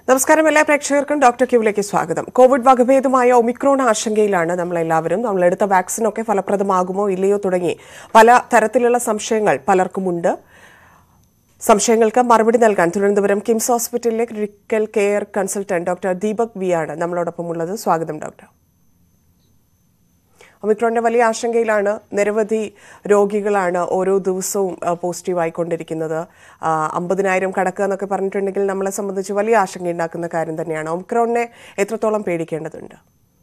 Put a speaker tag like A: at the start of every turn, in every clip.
A: നമസ്കാരം എല്ലാ പ്രേക്ഷകർക്കും ഡോക്ടർ ക്യൂവിലേക്ക് സ്വാഗതം കോവിഡ് വകഭേദമായ ഒമിക്രോൺ ആശങ്കയിലാണ് നമ്മളെല്ലാവരും നമ്മളെടുത്ത വാക്സിനൊക്കെ ഫലപ്രദമാകുമോ ഇല്ലയോ തുടങ്ങി പല തരത്തിലുള്ള സംശയങ്ങൾ പലർക്കുമുണ്ട് സംശയങ്ങൾക്ക് മറുപടി നൽകാൻ തിരുവനന്തപുരം കിംസ് ഹോസ്പിറ്റലിലെ critical care consultant doctor Deepak V ആണ് നമ്മളോടൊപ്പം ഉള്ളത് സ്വാഗതം ഡോക്ടർ ഒമിക്രോണിന്റെ വലിയ ആശങ്കയിലാണ് നിരവധി രോഗികളാണ് ഓരോ ദിവസവും ആ, പോസിറ്റീവ് ആയിക്കൊണ്ടിരിക്കുന്നത് ആ, അമ്പതിനായിരം കടക്കുക എന്നൊക്കെ പറഞ്ഞിട്ടുണ്ടെങ്കിൽ നമ്മളെ സംബന്ധിച്ച് വലിയ ആശങ്കയുണ്ടാക്കുന്ന കാര്യം തന്നെയാണ് ഒമിക്രോണിനെ എത്രത്തോളം പേടിക്കേണ്ടതുണ്ട്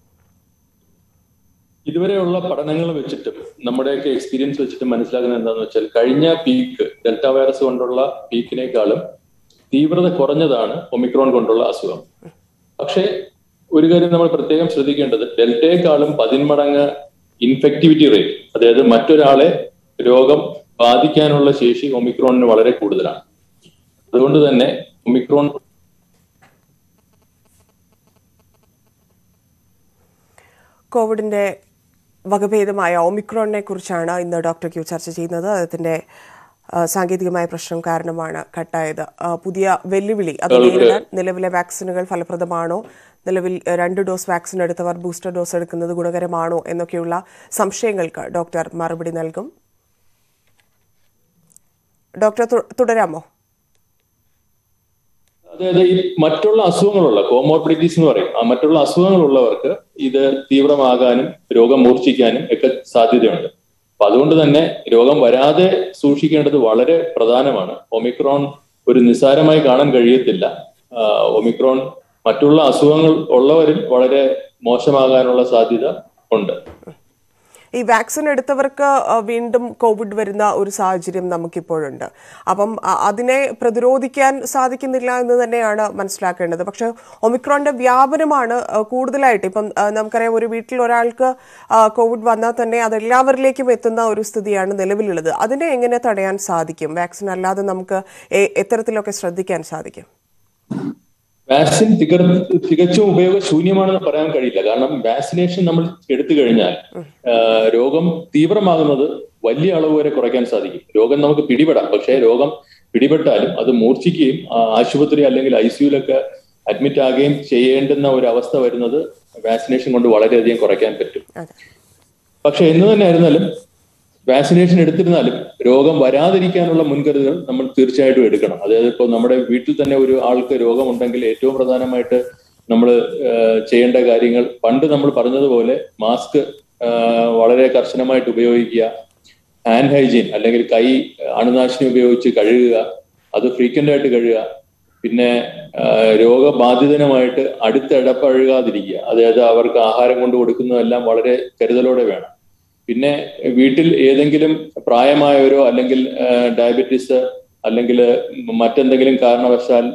B: ഇതുവരെയുള്ള പഠനങ്ങൾ വെച്ചിട്ടും നമ്മുടെയൊക്കെ എക്സ്പീരിയൻസ് വെച്ചിട്ട് മനസ്സിലാക്കുന്നത് എന്താണെന്ന് വെച്ചാൽ കഴിഞ്ഞ പീക്ക് ഡെൽറ്റ വൈറസ് കൊണ്ടുള്ള പീക്കിനേക്കാളും തീവ്രത കുറഞ്ഞതാണ് ഒമിക്രോൺ കൊണ്ടുള്ള അസുഖം പക്ഷേ ഒരു കാര്യം നമ്മൾ പ്രത്യേകം ശ്രദ്ധിക്കേണ്ടത് ഡെൽറ്റയെക്കാളും പതിന്മടങ്ങ് ഇൻഫെക്ടിവിറ്റി റേറ്റ് അതായത് മറ്റൊരാളെ രോഗം ബാധിക്കാനുള്ള ശേഷി ഒമിക്രോണിന് വളരെ കൂടുതലാണ് അതുകൊണ്ട് തന്നെ ഒമിക്രോൺ
A: കോവിഡിന്റെ വകഭേദമായ ഒമിക്രോണിനെ കുറിച്ചാണ് ഇന്ന് ഡോക്ടർ ക്യൂ ചർച്ച ചെയ്യുന്നത് അതിന്റെ ആ, സാങ്കേതികമായ പ്രശ്നം കാരണമാണ് കട്ടായത് ആ, പുതിയ വെല്ലുവിളി അത് നേരിടാൻ നിലവിലെ വാക്സിനുകൾ ഫലപ്രദമാണോ നിലവിൽ ആ, രണ്ട് ഡോസ് വാക്സിൻ എടുത്തവർ ബൂസ്റ്റർ ഡോസ് എടുക്കുന്നത് ഗുണകരമാണോ എന്നൊക്കെയുള്ള സംശയങ്ങൾക്ക് ഡോക്ടർ മറുപടി നൽകും ഡോക്ടർ തു- തുടരാമോ
B: അതായത് ഈ മറ്റുള്ള അസുഖങ്ങളുള്ള കോമോർബിഡിറ്റീസ് എന്ന് പറയും ആ മറ്റുള്ള അസുഖങ്ങളുള്ളവർക്ക് ഇത് തീവ്രമാകാനും രോഗം മൂർച്ഛിക്കാനും ഒക്കെ സാധ്യതയുണ്ട് അപ്പൊ അതുകൊണ്ട് തന്നെ രോഗം വരാതെ സൂക്ഷിക്കേണ്ടത് വളരെ പ്രധാനമാണ് ഒമിക്രോൺ ഒരു നിസ്സാരമായി കാണാൻ കഴിയത്തില്ല ആ, ഒമിക്രോൺ മറ്റുള്ള അസുഖങ്ങൾ ഉള്ളവരിൽ വളരെ മോശമാകാനുള്ള സാധ്യത ഉണ്ട്
A: ഈ വാക്സിൻ എടുത്തവർക്ക് ആ, വീണ്ടും കോവിഡ് വരുന്ന ഒരു സാഹചര്യം നമുക്കിപ്പോഴുണ്ട് അപ്പം അ- അതിനെ പ്രതിരോധിക്കാൻ സാധിക്കുന്നില്ല എന്ന് തന്നെയാണ് മനസ്സിലാക്കേണ്ടത് പക്ഷെ ഒമിക്രോണിന്റെ വ്യാപനമാണ് ആ, കൂടുതലായിട്ട് ഇപ്പം ആ, നമുക്കറിയാം ഒരു വീട്ടിൽ ഒരാൾക്ക് ആ, കോവിഡ് വന്നാൽ തന്നെ അത് എല്ലാവരിലേക്കും എത്തുന്ന ഒരു സ്ഥിതിയാണ് നിലവിലുള്ളത് അതിനെ എങ്ങനെ തടയാൻ സാധിക്കും വാക്സിൻ അല്ലാതെ നമുക്ക് എ- എത്തരത്തിലൊക്കെ ശ്രദ്ധിക്കാൻ സാധിക്കും
B: വാക്സിൻ തിക തികച്ചും ഉപയോഗശൂന്യമാണെന്ന് പറയാൻ കഴിയില്ല കാരണം വാക്സിനേഷൻ നമ്മൾ എടുത്തു കഴിഞ്ഞാൽ ആ, രോഗം തീവ്രമാകുന്നത് വലിയ അളവ് വരെ കുറയ്ക്കാൻ സാധിക്കും രോഗം നമുക്ക് പിടിപെടാം പക്ഷേ രോഗം പിടിപെട്ടാലും അത് മൂർച്ഛിക്കുകയും ആ, ആശുപത്രി അല്ലെങ്കിൽ ഐ സിയുലൊക്കെ അഡ്മിറ്റ് ആകുകയും ചെയ്യേണ്ടുന്ന ഒരു അവസ്ഥ വരുന്നത് വാക്സിനേഷൻ കൊണ്ട് വളരെയധികം കുറയ്ക്കാൻ പറ്റും
A: അതെ
B: പക്ഷെ എന്ന് തന്നെ ആയിരുന്നാലും വാക്സിനേഷൻ എടുത്തിരുന്നാലും രോഗം വരാതിരിക്കാനുള്ള മുൻകരുതൽ നമ്മൾ തീർച്ചയായിട്ടും എടുക്കണം അതായത് ഇപ്പോൾ നമ്മുടെ വീട്ടിൽ തന്നെ ഒരു ആൾക്ക് രോഗമുണ്ടെങ്കിൽ ഏറ്റവും പ്രധാനമായിട്ട് നമ്മൾ ചെയ്യേണ്ട കാര്യങ്ങൾ പണ്ട് നമ്മൾ പറഞ്ഞതുപോലെ മാസ്ക് വളരെ കർശനമായിട്ട് ഉപയോഗിക്കുക ഹാൻഡ് ഹൈജീൻ അല്ലെങ്കിൽ കൈ അണുനാശിനി ഉപയോഗിച്ച് കഴുകുക അത് ഫ്രീക്വന്റ് ആയിട്ട് കഴുകുക പിന്നെ ആ, രോഗബാധിതനുമായിട്ട് അടുത്തിടപഴകാതിരിക്കുക അതായത് അവർക്ക് ആഹാരം കൊണ്ട് കൊടുക്കുന്നതെല്ലാം വളരെ കരുതലോടെ വേണം പിന്നെ വീട്ടിൽ ഏതെങ്കിലും പ്രായമായവരോ അല്ലെങ്കിൽ ആ, ഡയബറ്റീസ് അല്ലെങ്കിൽ മറ്റെന്തെങ്കിലും കാരണവശാൽ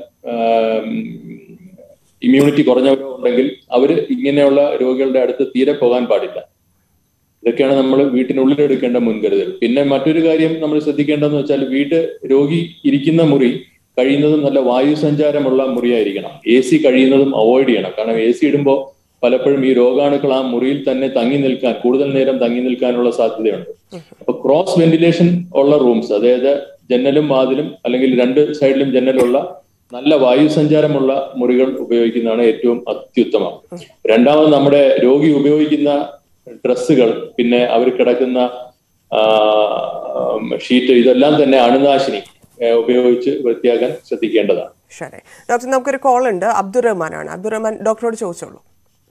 B: ഇമ്മ്യൂണിറ്റി കുറഞ്ഞവരോ ഉണ്ടെങ്കിൽ അവർ ഇങ്ങനെയുള്ള രോഗികളുടെ അടുത്ത് തീരെ പോകാൻ പാടില്ല ഇതൊക്കെയാണ് നമ്മൾ വീട്ടിനുള്ളിൽ എടുക്കേണ്ട മുൻകരുതൽ പിന്നെ മറ്റൊരു കാര്യം നമ്മൾ ശ്രദ്ധിക്കേണ്ടതെന്ന് വെച്ചാൽ വീട് രോഗി ഇരിക്കുന്ന മുറി കഴിയുന്നതും നല്ല വായു സഞ്ചാരമുള്ള മുറിയായിരിക്കണം എ സി കഴിയുന്നതും അവോയ്ഡ് ചെയ്യണം കാരണം എ സി ഇടുമ്പോൾ പലപ്പോഴും ഈ രോഗാണുക്കൾ ആ മുറിയിൽ തന്നെ തങ്ങി നിൽക്കാൻ കൂടുതൽ നേരം തങ്ങി നിൽക്കാനുള്ള സാധ്യതയുണ്ട് അപ്പൊ ക്രോസ് വെന്റിലേഷൻ ഉള്ള റൂംസ് അതായത് ജനലും വാതിലും അല്ലെങ്കിൽ രണ്ട് സൈഡിലും ജനലുള്ള നല്ല വായു സഞ്ചാരമുള്ള മുറികൾ ഉപയോഗിക്കുന്നതാണ് ഏറ്റവും അത്യുത്തമം രണ്ടാമത് നമ്മുടെ രോഗി ഉപയോഗിക്കുന്ന ഡ്രസ്സുകൾ പിന്നെ അവർ കിടക്കുന്ന ആ, ഷീറ്റ് ഇതെല്ലാം തന്നെ അണുനാശിനി ഏ, ഉപയോഗിച്ച് വൃത്തിയാക്കാൻ ശ്രദ്ധിക്കേണ്ടതാണ്
A: ശരി ഡോക്ടർ നമുക്കൊരു കോൾ ഉണ്ട് അബ്ദുറഹ്മാനാണ് അബ്ദുറഹ്മാൻ ഡോക്ടറോട് ചോദിച്ചോളൂ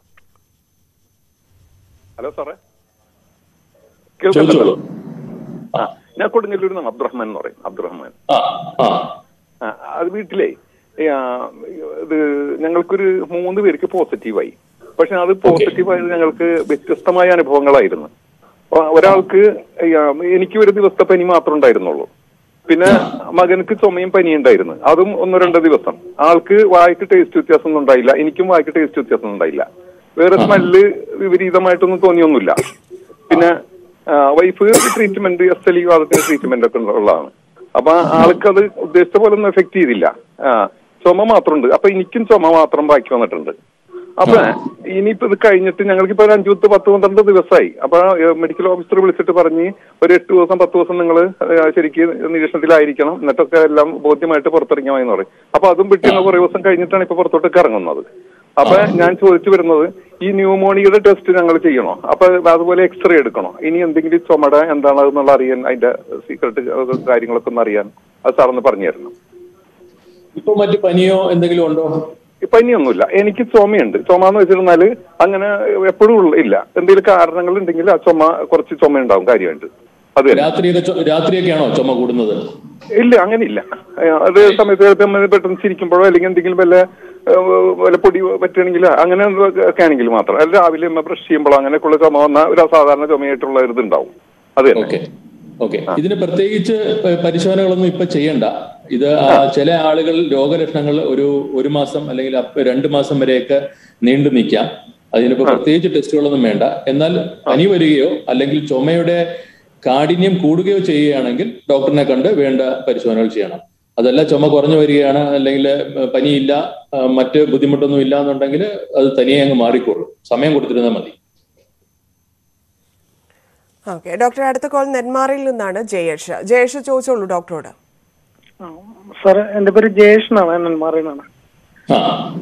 C: ഹലോ സാറേ
B: ചോദിച്ചോളൂ
C: കേൾക്കുന്നുണ്ടോ ആ ഞാൻ കൊടുങ്ങല്ലൂരിൽ നിന്ന് അബ്ദുറഹ്മാൻ എന്ന് പറയും അബ്ദുറഹ്മാൻ
B: ആ ആ
C: ആ, അത് വീട്ടിലേ ഈ, ആ, ഇത് ഞങ്ങൾക്കൊരു മൂന്ന് പേർക്ക് പോസിറ്റീവായി പക്ഷെ അത് പോസിറ്റീവായത് ഞങ്ങൾക്ക് വ്യത്യസ്തമായ അനുഭവങ്ങളായിരുന്നു അപ്പൊ ഒരാൾക്ക് ഈ, ആ, എനിക്ക് ഒരു ദിവസത്തെ പനി മാത്രം ഉണ്ടായിരുന്നുള്ളൂ പിന്നെ മകനക്ക് ചുമയും പനി ഉണ്ടായിരുന്നു അതും ഒന്നോ രണ്ടോ ദിവസം ആൾക്ക് വായ്ക്ക് ടേസ്റ്റ് വ്യത്യാസം ഒന്നും ഉണ്ടായില്ല എനിക്കും വായ്ക്ക് ടേസ്റ്റ് വ്യത്യാസം ഒന്നും ഉണ്ടായില്ല വേറെ സ്മെല്ല് വിപരീതമായിട്ടൊന്നും തോന്നിയൊന്നുമില്ല പിന്നെ wife treatment S L E വാദത്തിന് ട്രീറ്റ്മെന്റ് ഒക്കെ ഉള്ളതാണ് അപ്പൊ ആൾക്ക് അത് ഉദ്ദേശിച്ച പോലെ ഒന്നും എഫക്ട് ചെയ്തില്ല ആ ചുമ മാത്രമുണ്ട് അപ്പൊ എനിക്കും ചുമ മാത്രം ബാക്കി വന്നിട്ടുണ്ട് അപ്പൊ ഇനിയിപ്പോ ഇത് കഴിഞ്ഞിട്ട് ഞങ്ങൾക്കിപ്പോ ഒരു അഞ്ചു പത്ത് പത്ത് പന്ത്രണ്ട് ദിവസമായി അപ്പൊ മെഡിക്കൽ ഓഫീസർ വിളിച്ചിട്ട് പറഞ്ഞ് ഒരു എട്ട് ദിവസം പത്ത് ദിവസം നിങ്ങൾ ശരിക്കും നിരീക്ഷണത്തിലായിരിക്കണം എന്നിട്ടൊക്കെ എല്ലാം ബോധ്യമായിട്ട് പുറത്തിറങ്ങിയാൽ മതി എന്ന് പറയും അപ്പൊ അതും വിട്ടിരുന്ന കുറെ ദിവസം കഴിഞ്ഞിട്ടാണ് ഇപ്പൊ പുറത്തോട്ടൊക്കെ ഇറങ്ങുന്നത് അപ്പൊ ഞാൻ ചോദിച്ചു വരുന്നത് ഈ ന്യൂമോണിയയുടെ ടെസ്റ്റ് ഞങ്ങൾ ചെയ്യണോ അപ്പൊ അതുപോലെ എക്സ്റേ എടുക്കണോ ഇനി എന്തെങ്കിലും ചുമട എന്താണ് എന്നുള്ള അറിയാൻ അതിന്റെ സീക്രട്ട് കാര്യങ്ങളൊക്കെ ഒന്ന് അറിയാൻ അത് സാറൊന്ന് പറഞ്ഞു തരണം
B: ഇപ്പൊ മറ്റു പനിയോ എന്തെങ്കിലും ഉണ്ടോ
C: ഇപ്പൊ ഇനിയൊന്നുമില്ല എനിക്ക് ചുമയുണ്ട് ചുമ എന്ന് വെച്ചിരുന്നാല് അങ്ങനെ എപ്പോഴും ഉള്ള- ഇല്ല എന്തെങ്കിലും കാരണങ്ങൾ ഉണ്ടെങ്കിൽ ആ ചുമ കുറച്ച് ചുമ ഉണ്ടാവും കാര്യമായിട്ട് അത് തന്നെ
B: രാത്രിയൊക്കെ ചൊ- രാത്രിയൊക്കെയാണോ ചുമ കൂടുന്നത്
C: ഇല്ല അങ്ങനെ ഇല്ല ഏഹ് അത് സമയത്ത് ചിലപ്പോൾ നമ്മൾ പെട്ടെന്ന് ചിരിക്കുമ്പോഴോ അല്ലെങ്കിൽ എന്തെങ്കിലും വല്ല ഏഹ് വല്ല പൊടി പറ്റുകയാണെങ്കിൽ അങ്ങനെ ഒക്കെ ആണെങ്കിൽ മാത്രം അല്ല രാവിലെ നമ്മൾ ബ്രഷ് ചെയ്യുമ്പോഴോ അങ്ങനെയൊക്കെയുള്ള ചുമ വന്ന ഒരു അസാധാരണ ചുമയായിട്ടുള്ള ഒരു ഇതുണ്ടാവും അത് തന്നെ
B: ഓക്കെ ഓക്കെ ഇതിന് പ്രത്യേകിച്ച് പ- പരിശോധനകളൊന്നും ഇപ്പൊ ചെയ്യണ്ട ഇത് ആ ചില ആളുകൾ രോഗലക്ഷണങ്ങൾ ഒരു ഒരു മാസം അല്ലെങ്കിൽ അപ്പ- രണ്ട് മാസം വരെയൊക്കെ നീണ്ടു നിൽക്കാം അതിനിപ്പോ പ്രത്യേകിച്ച് ടെസ്റ്റുകളൊന്നും വേണ്ട എന്നാൽ പനി വരികയോ അല്ലെങ്കിൽ ചുമയുടെ കാഠിന്യം കൂടുകയോ ചെയ്യുകയാണെങ്കിൽ ഡോക്ടറിനെ കണ്ട് വേണ്ട പരിശോധനകൾ ചെയ്യണം അതല്ല ചുമ കുറഞ്ഞു വരികയാണ് അല്ലെങ്കിൽ ഏഹ്, പനിയില്ല ആ, മറ്റ് ബുദ്ധിമുട്ടൊന്നും ഇല്ല എന്നുണ്ടെങ്കിൽ അത് തനിയെ അങ്ങ് മാറിക്കോളും സമയം കൊടുത്തിരുന്നാൽ മതി
A: ഓക്കെ ഡോക്ടർ അടുത്ത കോൾ നെന്മാറയിൽ നിന്നാണ് ജയേഷ് ജയേഷ് ചോദിച്ചോളൂ ഡോക്ടറോട്
D: സാർ എന്റെ പേര് ജയേഷ് എന്നാണ് നെന്മാറയിലാണ്
B: ആ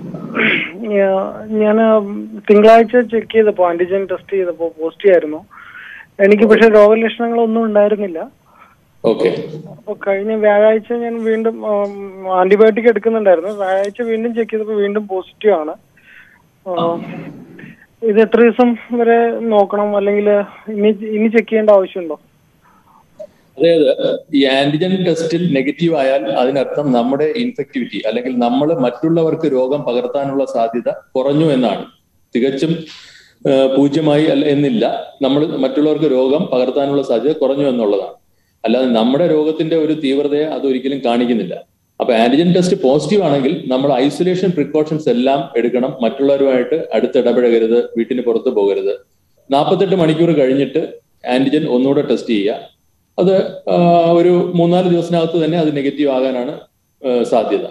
D: ഞാൻ തിങ്കളാഴ്ച ചെക്ക് ചെയ്തപ്പോ ആന്റിജൻ ടെസ്റ്റ് ചെയ്തപ്പോ പോസിറ്റീവ് ആയിരുന്നു എനിക്ക് പക്ഷെ രോഗലക്ഷണങ്ങളൊന്നും ഉണ്ടായിരുന്നില്ല
B: ഓക്കെ
D: അപ്പൊ കഴിഞ്ഞ വ്യാഴാഴ്ച ഞാൻ വീണ്ടും ആന്റിബയോട്ടിക് എടുക്കുന്നുണ്ടായിരുന്നു വ്യാഴാഴ്ച വീണ്ടും ചെക്ക് ചെയ്തപ്പോ വീണ്ടും പോസിറ്റീവ് ആണ് ആ, ഇത് എത്ര ദിവസം വരെ നോക്കണം അല്ലെങ്കിൽ ഇനി ഇനി ചെക്ക് ചെയ്യേണ്ട ആവശ്യമുണ്ടോ
B: അതായത് ഈ ആന്റിജൻ ടെസ്റ്റിൽ നെഗറ്റീവ് ആയാൽ അതിനർത്ഥം നമ്മുടെ ഇൻഫെക്ടിവിറ്റി അല്ലെങ്കിൽ നമ്മൾ മറ്റുള്ളവർക്ക് രോഗം പകർത്താനുള്ള സാധ്യത കുറഞ്ഞു എന്നാണ് തികച്ചും ആ, പൂജ്യമായി അല്ല എന്നില്ല നമ്മൾ മറ്റുള്ളവർക്ക് രോഗം പകർത്താനുള്ള സാധ്യത കുറഞ്ഞു എന്നുള്ളതാണ് അല്ലാതെ നമ്മുടെ രോഗത്തിന്റെ ഒരു തീവ്രതയെ അത് ഒരിക്കലും കാണിക്കുന്നില്ല അപ്പൊ ആന്റിജൻ ടെസ്റ്റ് പോസിറ്റീവ് ആണെങ്കിൽ നമ്മൾ ഐസൊലേഷൻ പ്രിക്കോഷൻസ് എല്ലാം എടുക്കണം മറ്റുള്ളവരുമായിട്ട് അടുത്തിടപഴകരുത് വീട്ടിന് പുറത്ത് പോകരുത് നാൽപ്പത്തെട്ട് മണിക്കൂർ കഴിഞ്ഞിട്ട് ആന്റിജൻ ഒന്നുകൂടെ ടെസ്റ്റ് ചെയ്യുക അത് ആ, ഒരു മൂന്നാല് ദിവസത്തിനകത്ത് തന്നെ അത് നെഗറ്റീവ് ആകാനാണ് ആ, സാധ്യത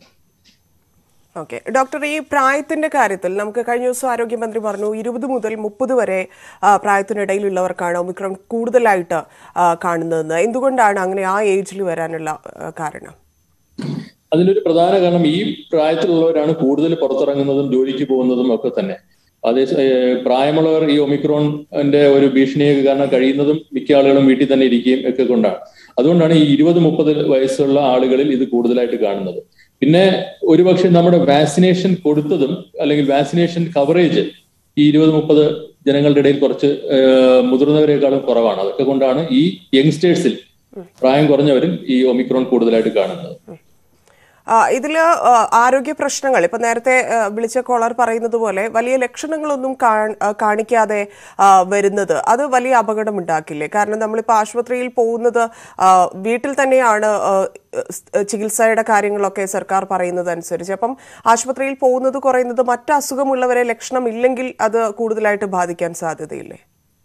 A: ഓക്കെ ഡോക്ടർ ഈ പ്രായത്തിന്റെ കാര്യത്തിൽ നമുക്ക് കഴിഞ്ഞ ദിവസം ആരോഗ്യമന്ത്രി പറഞ്ഞു ഇരുപത് മുതൽ മുപ്പത് വരെ ആ, പ്രായത്തിനിടയിലുള്ളവർക്കാണ് ഒമിക്രോൺ കൂടുതലായിട്ട് ആ, കാണുന്നതെന്ന് എന്തുകൊണ്ടാണ് അങ്ങനെ ആ ഏജിൽ വരാനുള്ള ആ, കാരണം
B: അതിലൊരു പ്രധാന കാരണം ഈ പ്രായത്തിലുള്ളവരാണ് കൂടുതൽ പുറത്തിറങ്ങുന്നതും ജോലിക്ക് പോകുന്നതും ഒക്കെ തന്നെ അതേ സ- ഏ, പ്രായമുള്ളവർ ഈ ഒമിക്രോണിന്റെ ഒരു ഭീഷണിയെ കാരണം കഴിയുന്നതും മിക്ക ആളുകളും വീട്ടിൽ തന്നെ ഇരിക്കുകയും ഒക്കെ കൊണ്ടാണ് അതുകൊണ്ടാണ് ഈ ഇരുപത് മുപ്പത് വയസ്സുള്ള ആളുകളിൽ ഇത് കൂടുതലായിട്ട് കാണുന്നത് പിന്നെ ഒരുപക്ഷെ നമ്മുടെ വാക്സിനേഷൻ കൊടുത്തതും അല്ലെങ്കിൽ വാക്സിനേഷൻ കവറേജ് ഈ ഇരുപത് മുപ്പത് ജനങ്ങളുടെ ഇടയിൽ കുറച്ച് ഏ, മുതിർന്നവരെക്കാളും കുറവാണ് അതൊക്കെ കൊണ്ടാണ് ഈ യങ്സ്റ്റേഴ്സിൽ പ്രായം കുറഞ്ഞവരിൽ ഈ ഒമിക്രോൺ കൂടുതലായിട്ട് കാണുന്നത്
A: ആ, ഇതില് ആ, ആരോഗ്യ പ്രശ്നങ്ങൾ ഇപ്പൊ നേരത്തെ ആ, വിളിച്ച കോളർ പറയുന്നത് പോലെ വലിയ ലക്ഷണങ്ങളൊന്നും കാ- ആ, കാണിക്കാതെ ആ, വരുന്നത് അത് വലിയ അപകടം ഉണ്ടാക്കില്ലേ കാരണം നമ്മളിപ്പോൾ ആശുപത്രിയിൽ പോകുന്നത് ആ, വീട്ടിൽ തന്നെയാണ് ആ, സ്- ചികിത്സയുടെ കാര്യങ്ങളൊക്കെ സർക്കാർ പറയുന്നത് അനുസരിച്ച് അപ്പം ആശുപത്രിയിൽ പോകുന്നത് കുറയുന്നത് മറ്റ് അസുഖമുള്ളവരെ ലക്ഷണം ഇല്ലെങ്കിൽ അത് കൂടുതലായിട്ട് ബാധിക്കാൻ സാധ്യതയില്ലേ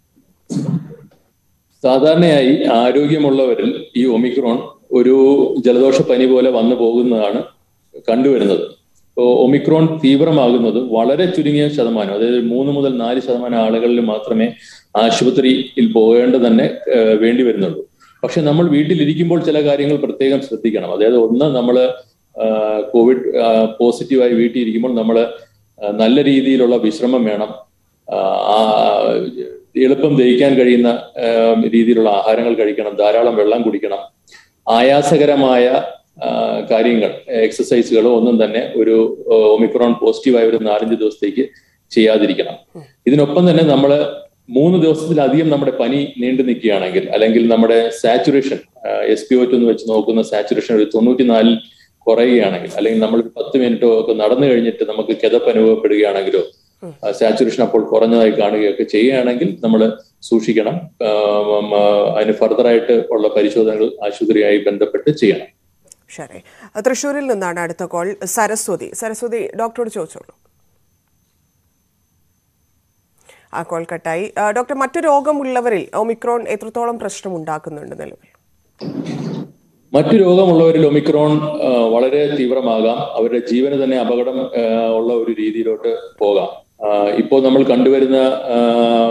B: സാധാരണയായി ആരോഗ്യമുള്ളവരിൽ ഈ ഒമിക്രോൺ ഒരു ജലദോഷ പനി പോലെ വന്നു പോകുന്നതാണ് കണ്ടുവരുന്നത് ഇപ്പോൾ ഒമിക്രോൺ തീവ്രമാകുന്നത് വളരെ ചുരുങ്ങിയ ശതമാനം അതായത് മൂന്ന് മുതൽ നാല് ശതമാനം ആളുകളിൽ മാത്രമേ ആശുപത്രിയിൽ പോകേണ്ട തന്നെ ഏഹ്, വേണ്ടി വരുന്നുള്ളൂ പക്ഷെ നമ്മൾ വീട്ടിലിരിക്കുമ്പോൾ ചില കാര്യങ്ങൾ പ്രത്യേകം ശ്രദ്ധിക്കണം അതായത് ഒന്ന് നമ്മൾ കോവിഡ് പോസിറ്റീവായി വീട്ടിൽ ഇരിക്കുമ്പോൾ നമ്മൾ നല്ല രീതിയിലുള്ള വിശ്രമം വേണം ആ, എളുപ്പം ദഹിക്കാൻ കഴിയുന്ന ആ, രീതിയിലുള്ള ആഹാരങ്ങൾ കഴിക്കണം ധാരാളം വെള്ളം കുടിക്കണം ആയാസകരമായ ആ, കാര്യങ്ങൾ എക്സസൈസുകളോ ഒന്നും തന്നെ ഒരു ആ, ഒമിക്രോൺ പോസിറ്റീവായ ഒരു നാലഞ്ച് ദിവസത്തേക്ക് ചെയ്യാതിരിക്കണം ഇതിനൊപ്പം തന്നെ നമ്മൾ മൂന്ന് ദിവസത്തിലധികം നമ്മുടെ പനി നീണ്ടു നിൽക്കുകയാണെങ്കിൽ അല്ലെങ്കിൽ നമ്മുടെ സാച്ചുറേഷൻ എസ് പി ഒ എന്ന് വെച്ച് നോക്കുന്ന സാച്ചുറേഷൻ ഒരു തൊണ്ണൂറ്റിനാലിൽ കുറയുകയാണെങ്കിൽ അല്ലെങ്കിൽ നമ്മൾ ഒരു പത്ത് മിനിറ്റോ ഒക്കെ നടന്നു കഴിഞ്ഞിട്ട് നമുക്ക് കിതപ്പ് അനുഭവപ്പെടുകയാണെങ്കിലോ സാച്ചുറേഷൻ അപ്പോൾ കുറഞ്ഞതായി കാണുകയൊക്കെ ചെയ്യുകയാണെങ്കിൽ നമ്മൾ സൂക്ഷിക്കണം ആ, ഉം, ആ, അതിന് ഫർദറായിട്ട് ഉള്ള പരിശോധനകൾ ആശുപത്രിയായി ബന്ധപ്പെട്ട് ചെയ്യണം
A: ശരി തൃശ്ശൂരിൽ നിന്നാണ് അടുത്ത കോൾ സരസ്വതി സരസ്വതി ഡോക്ടറോട് ചോദിച്ചോളൂ ആ കോൾ കട്ടായി ആ, ഡോക്ടർ മറ്റു രോഗമുള്ളവരിൽ ഒമിക്രോൺ എത്രത്തോളം പ്രശ്നം ഉണ്ടാക്കുന്നുണ്ട് നിലവിൽ
B: മറ്റു രോഗമുള്ളവരിൽ ഒമിക്രോൺ ആ, വളരെ തീവ്രമാകാം അവരുടെ ജീവന് തന്നെ അപകടം ആ, ഉള്ള ഒരു രീതിയിലോട്ട് പോകാം ആ, ഇപ്പോൾ നമ്മൾ കണ്ടുവരുന്ന ആ,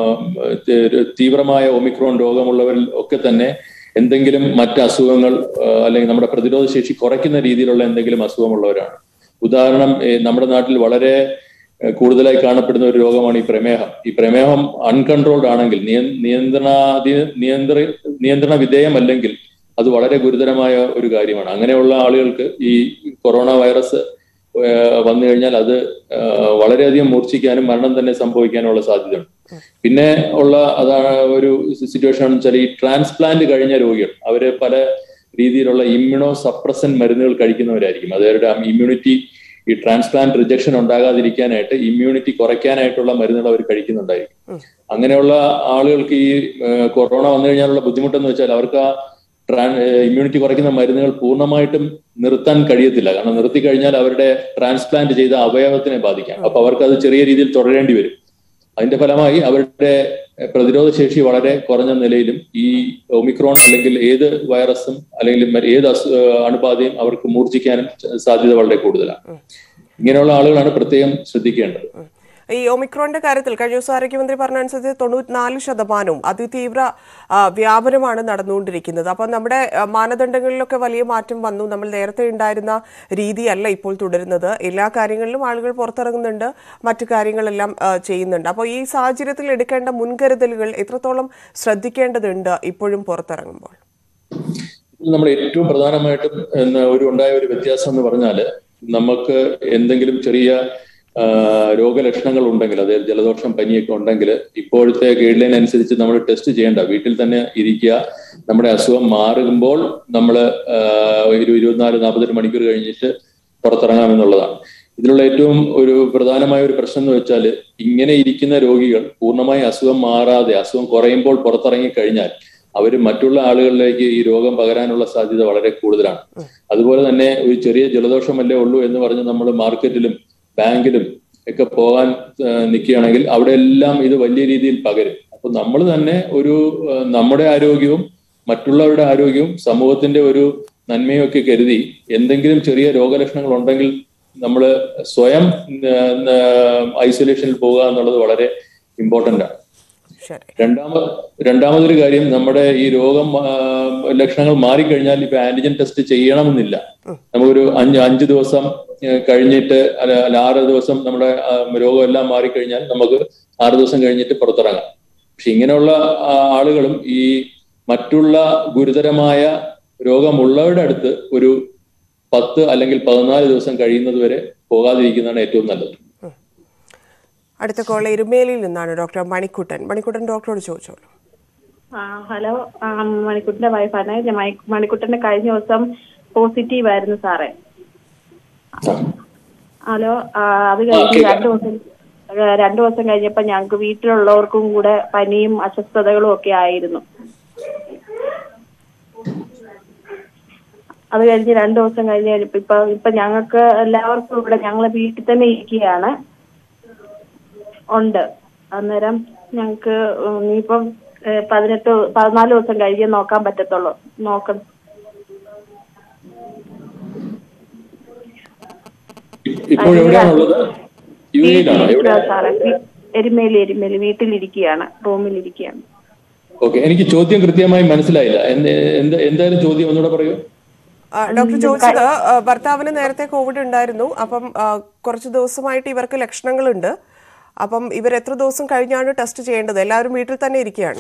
B: ത- തീവ്രമായ ഒമിക്രോൺ രോഗമുള്ളവരിൽ ഒക്കെ തന്നെ എന്തെങ്കിലും മറ്റ് അസുഖങ്ങൾ ആ, അല്ലെങ്കിൽ നമ്മുടെ പ്രതിരോധ ശേഷി കുറയ്ക്കുന്ന രീതിയിലുള്ള എന്തെങ്കിലും അസുഖമുള്ളവരാണ് ഉദാഹരണം ഏ, നമ്മുടെ നാട്ടിൽ വളരെ ഏഹ് കൂടുതലായി കാണപ്പെടുന്ന ഒരു രോഗമാണ് ഈ പ്രമേഹം ഈ പ്രമേഹം അൺകൺട്രോൾഡ് ആണെങ്കിൽ നിയ- നിയന്ത്രണാധീ നിയന്ത്ര നിയന്ത്രണ വിധേയമല്ലെങ്കിൽ അത് വളരെ ഗുരുതരമായ ഒരു കാര്യമാണ് അങ്ങനെയുള്ള ആളുകൾക്ക് ഈ കൊറോണ വൈറസ് ഏഹ് വന്നു കഴിഞ്ഞാൽ അത് ഏഹ് വളരെയധികം മൂർച്ഛിക്കാനും മരണം തന്നെ സംഭവിക്കാനുള്ള സാധ്യതയുണ്ട് പിന്നെ ഉള്ള അതാണ് ഒരു സിറ്റുവേഷൻ എന്ന് വെച്ചാൽ ഈ ട്രാൻസ്പ്ലാന്റ് കഴിഞ്ഞ രോഗികൾ അവര് പല രീതിയിലുള്ള ഇമ്മ്യൂണോ സപ്രസൻ മരുന്നുകൾ കഴിക്കുന്നവരായിരിക്കും അത് അവരുടെ ഇമ്മ്യൂണിറ്റി ഈ ട്രാൻസ്പ്ലാന്റ് റിജക്ഷൻ ഉണ്ടാകാതിരിക്കാനായിട്ട് ഇമ്മ്യൂണിറ്റി കുറയ്ക്കാനായിട്ടുള്ള മരുന്നുകൾ അവർ കഴിക്കുന്നുണ്ടായിരിക്കും അങ്ങനെയുള്ള ആളുകൾക്ക് ഈ ഏഹ്, കൊറോണ വന്നു കഴിഞ്ഞാലുള്ള ബുദ്ധിമുട്ടെന്ന് വെച്ചാൽ അവർക്ക് ആ ട്രാൻ ഇമ്മ്യൂണിറ്റി കുറയ്ക്കുന്ന മരുന്നുകൾ പൂർണ്ണമായിട്ടും നിർത്താൻ കഴിയത്തില്ല കാരണം നിർത്തി കഴിഞ്ഞാൽ അവരുടെ ട്രാൻസ്പ്ലാന്റ് ചെയ്ത അവയവത്തിനെ ബാധിക്കാം അപ്പൊ അവർക്ക് അത് ചെറിയ രീതിയിൽ തുടരേണ്ടി വരും അതിന്റെ ഫലമായി അവരുടെ പ്രതിരോധ ശേഷി വളരെ കുറഞ്ഞ നിലയിലും ഈ ഒമിക്രോൺ അല്ലെങ്കിൽ ഏത് വൈറസും അല്ലെങ്കിൽ മറ്റ് ഏത് അസു അണുബാധയും അവർക്ക് മൂർച്ഛിക്കാനും സാധ്യത വളരെ കൂടുതലാണ് ഇങ്ങനെയുള്ള ആളുകളാണ് പ്രത്യേകം ശ്രദ്ധിക്കേണ്ടത്
A: ഈ ഒമിക്രോണിന്റെ കാര്യത്തിൽ കഴിഞ്ഞ ദിവസം ആരോഗ്യമന്ത്രി പറഞ്ഞ അനുസരിച്ച് തൊണ്ണൂറ്റിനാല് ശതമാനവും അതിതീവ്ര ആ, വ്യാപനമാണ് നടന്നുകൊണ്ടിരിക്കുന്നത് അപ്പം നമ്മുടെ ആ, മാനദണ്ഡങ്ങളിലൊക്കെ വലിയ മാറ്റം വന്നു നമ്മൾ നേരത്തെ ഉണ്ടായിരുന്ന രീതിയല്ല ഇപ്പോൾ തുടരുന്നത് എല്ലാ കാര്യങ്ങളിലും ആളുകൾ പുറത്തിറങ്ങുന്നുണ്ട് മറ്റു കാര്യങ്ങളെല്ലാം ആ, ചെയ്യുന്നുണ്ട് അപ്പോൾ ഈ സാഹചര്യത്തിൽ എടുക്കേണ്ട മുൻകരുതലുകൾ എത്രത്തോളം ശ്രദ്ധിക്കേണ്ടതുണ്ട് ഇപ്പോഴും പുറത്തിറങ്ങുമ്പോൾ
B: ഇതിൽ നമ്മൾ ഏറ്റവും പ്രധാനമായിട്ടും എന്ന് ഒരു ഉണ്ടായ ഒരു വ്യത്യാസം എന്ന് പറഞ്ഞാൽ നമുക്ക് എന്തെങ്കിലും ചെറിയ ആ, രോഗലക്ഷണങ്ങൾ ഉണ്ടെങ്കിൽ അതായത് ജലദോഷം പനിയൊക്കെ ഉണ്ടെങ്കിൽ ഇപ്പോഴത്തെ ഗൈഡ് ലൈൻ അനുസരിച്ച് നമ്മൾ ടെസ്റ്റ് ചെയ്യേണ്ട വീട്ടിൽ തന്നെ ഇരിക്കുക നമ്മുടെ അസുഖം മാറുമ്പോൾ നമ്മൾ ഒരു ഇരുപത്തിനാല് നാൽപ്പത്തെട്ട് മണിക്കൂർ കഴിഞ്ഞിട്ട് പുറത്തിറങ്ങാമെന്നുള്ളതാണ് ഇതിലുള്ള ഏറ്റവും ഒരു പ്രധാനമായ ഒരു പ്രശ്നം എന്ന് വെച്ചാൽ ഇങ്ങനെ ഇരിക്കുന്ന രോഗികൾ പൂർണ്ണമായി അസുഖം മാറാതെ അസുഖം കുറയുമ്പോൾ പുറത്തിറങ്ങി കഴിഞ്ഞാൽ അവർ മറ്റുള്ള ആളുകളിലേക്ക് ഈ രോഗം പകരാനുള്ള സാധ്യത വളരെ കൂടുതലാണ് അതുപോലെ തന്നെ ഒരു ചെറിയ ജലദോഷമല്ലേ ഉള്ളൂ എന്ന് പറഞ്ഞ് നമ്മൾ മാർക്കറ്റിലും ബാങ്കിലും ഒക്കെ പോകാൻ നിൽക്കുകയാണെങ്കിൽ അവിടെ എല്ലാം ഇത് വലിയ രീതിയിൽ പകരും അപ്പൊ നമ്മൾ തന്നെ ഒരു ആ, നമ്മുടെ ആരോഗ്യവും മറ്റുള്ളവരുടെ ആരോഗ്യവും സമൂഹത്തിന്റെ ഒരു നന്മയും ഒക്കെ കരുതി എന്തെങ്കിലും ചെറിയ രോഗലക്ഷണങ്ങൾ ഉണ്ടെങ്കിൽ നമ്മൾ സ്വയം ഐസൊലേഷനിൽ പോകുക എന്നുള്ളത് വളരെ ഇമ്പോർട്ടന്റ് ആണ്
A: ശരി
B: രണ്ടാമത് രണ്ടാമതൊരു കാര്യം നമ്മുടെ ഈ രോഗം ആ, ലക്ഷണങ്ങൾ മാറിക്കഴിഞ്ഞാൽ ഇപ്പൊ ആന്റിജൻ ടെസ്റ്റ് ചെയ്യണമെന്നില്ല നമുക്കൊരു അഞ്ച് അഞ്ച് ദിവസം ഏ, കഴിഞ്ഞിട്ട് അല്ല അല്ല ആറ് ദിവസം നമ്മുടെ ആ, രോഗം എല്ലാം മാറിക്കഴിഞ്ഞാൽ നമുക്ക് ആറ് ദിവസം കഴിഞ്ഞിട്ട് പുറത്തിറങ്ങാം പക്ഷെ ഇങ്ങനെയുള്ള ആ, ആളുകളും ഈ മറ്റുള്ള ഗുരുതരമായ രോഗമുള്ളവരുടെ അടുത്ത് ഒരു പത്ത് അല്ലെങ്കിൽ പതിനാല് ദിവസം കഴിയുന്നത് വരെ പോകാതിരിക്കുന്നതാണ് ഏറ്റവും നല്ലത്
A: അടുത്ത കോൾ എരുമേലിയിൽ നിന്നാണ് ഡോക്ടർ മണിക്കുട്ടൻ മണിക്കുട്ടൻ ഡോക്ടറോട് ചോദിച്ചോളൂ
E: ആ ഹലോ ആ, മണിക്കുട്ടന്റെ വൈഫാണ് ഞാൻ മണി- മണിക്കുട്ടന്റെ കഴിഞ്ഞ ദിവസം പോസിറ്റീവ് ആയിരുന്നു സാറേ ഹലോ ആ, അത് കഴിഞ്ഞ്
B: കേൾക്കാം.
E: രണ്ടു ദിവസം ആ, രണ്ടു ദിവസം കഴിഞ്ഞപ്പോ ഞങ്ങൾക്ക് വീട്ടിലുള്ളവർക്കും കൂടെ പനിയും അസ്വസ്ഥതകളും ഒക്കെ ആയിരുന്നു അത് കഴിഞ്ഞ് രണ്ടു ദിവസം കഴിഞ്ഞ് കഴിഞ്ഞപ്പോ ഇപ്പൊ ഇപ്പൊ ഞങ്ങൾക്ക് എല്ലാവർക്കും ഇവിടെ ഞങ്ങളെ വീട്ടിൽ തന്നെ ഇരിക്കുകയാണ് ഉണ്ട് അന്നേരം ഞങ്ങക്ക് ഇനിയിപ്പം ഏഹ്, പതിനെട്ട് പതിനാല് ദിവസം കഴിഞ്ഞേ നോക്കാൻ പറ്റത്തുള്ളൂ നോക്കണം
B: ഇപ്പോൾ എവിടെയാണുള്ളത് യു എയിലാണോ എവിടെ
E: വീട്ടിലിരിക്കുകയാണ് സാറേ വി- എരുമേലി എരുമേലി വീട്ടിലിരിക്കുകയാണ് റൂമിലിരിക്കുകയാണ്
B: ഓക്കെ എനിക്ക് ചോദ്യം കൃത്യമായി മനസ്സിലായില്ല എന്ത് എന്ത് എന്തായാലും ചോദ്യം ഒന്നുകൂടെ പറയൂ
A: ആ, ഡോക്ടർ ചോദിച്ചത് ആ, ഭർത്താവിന് നേരത്തെ കോവിഡ് ഉണ്ടായിരുന്നു അപ്പം ആ, കുറച്ച് ദിവസമായിട്ട് ഇവർക്ക് ലക്ഷണങ്ങളുണ്ട് അപ്പം ഇവർ എത്ര ദിവസം കഴിഞ്ഞാണ് ടെസ്റ്റ് ചെയ്യേണ്ടത് എല്ലാവരും വീട്ടിൽ തന്നെ ഇരിക്കുകയാണ്